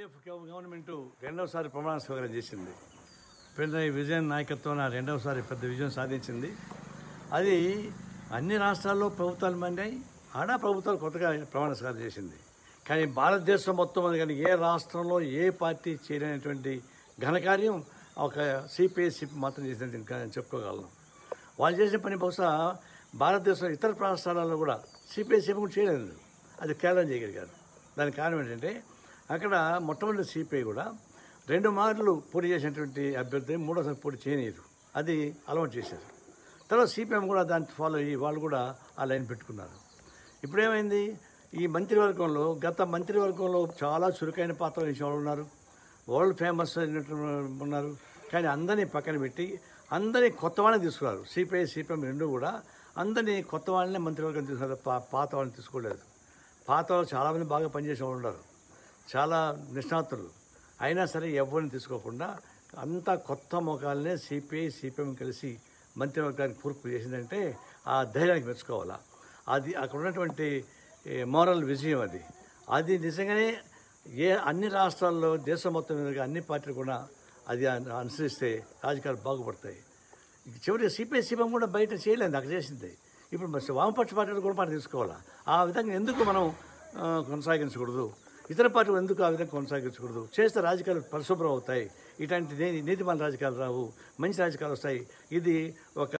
UPF government రెండవసారి ప్రమాణ స్వీకారం చేసింది పినరయి విజయన్ నాయకత్వాన రెండవసారి పెద్ద విజయం సాధించింది అది అన్ని రాష్ట్రాల్లో ప్రభుత్వాలు మారినాయి ఆడా ప్రభుత్వాలు కొత్తగా ప్రమాణ స్వీకారం చేసింది కానీ భారతదేశం మొత్తం మీద కానీ ఏ రాష్ట్రంలో ఏ పార్టీ చేయలేనటువంటి ఘనకార్యం ఒక సిపిఐ సిపి మాత్రం చేసినట్టు ఇంకా నేను చెప్పుకోగలను వాళ్ళు చేసిన పని బహుశా భారతదేశం ఇతర రాష్ట్రాలలో కూడా సిపిఐ సిపి కూడా చేయలేదు అది కేరళ చేయగలిగారు దానికి కారణం ఏంటంటే అక్కడ మొట్టమొదటి సిపిఐ కూడా రెండు మార్లు పోటీ చేసినటువంటి అభ్యర్థి మూడోసారి పోటీ చేయనీరు అది అలవాటు చేశారు తర్వాత సిపిఎం కూడా దాన్ని ఫాలో అయ్యి వాళ్ళు కూడా ఆ లైన్ పెట్టుకున్నారు ఇప్పుడు ఏమైంది ఈ మంత్రివర్గంలో గత మంత్రివర్గంలో చాలా చురుకైన పాత్ర వేసిన వాళ్ళు ఉన్నారు వరల్డ్ ఫేమస్ అయినట్టు ఉన్నారు కానీ అందరినీ పక్కన పెట్టి అందరినీ కొత్త వాళ్ళని తీసుకున్నారు సిపిఐ సిపిఎం రెండు కూడా అందరినీ కొత్త వాళ్ళనే మంత్రివర్గం తీసుకున్నారు పా- పాత వాళ్ళని తీసుకోలేదు పాత వాళ్ళు చాలామంది బాగా పనిచేసే వాళ్ళు ఉన్నారు చాలా నిష్ణాతులు అయినా సరే ఎవరిని తీసుకోకుండా అంతా కొత్త ముఖాలనే సిపిఐ సిపిఎం కలిసి మంత్రివర్గానికి పూర్పు చేసిందంటే ఆ ధైర్యానికి మెచ్చుకోవాలా అది అక్కడ ఉన్నటువంటి మోరల్ విజయం అది అది నిజంగానే ఏ అన్ని రాష్ట్రాల్లో దేశం మొత్తం మీద అన్ని పార్టీలు కూడా అది అను- అనుసరిస్తే రాజకీయాలు బాగుపడతాయి చివరికి సిపిఐ సిపిఎం కూడా బయట చేయలేదు అక్కడ చేసింది ఇప్పుడు మరి వామపక్ష పార్టీలు కూడా మనం తీసుకోవాలా ఆ విధంగా ఎందుకు మనం ఆ, కొనసాగించకూడదు ఇతర పార్టీలు ఎందుకు ఆ విధంగా కొనసాగించకూడదు చేస్తే రాజకీయాలు పరిశుభ్రం అవుతాయి ఇట్లాంటి నీ- నీతిమాల రాజకీయాలు రావు మంచి రాజకీయాలు వస్తాయి ఇది ఒక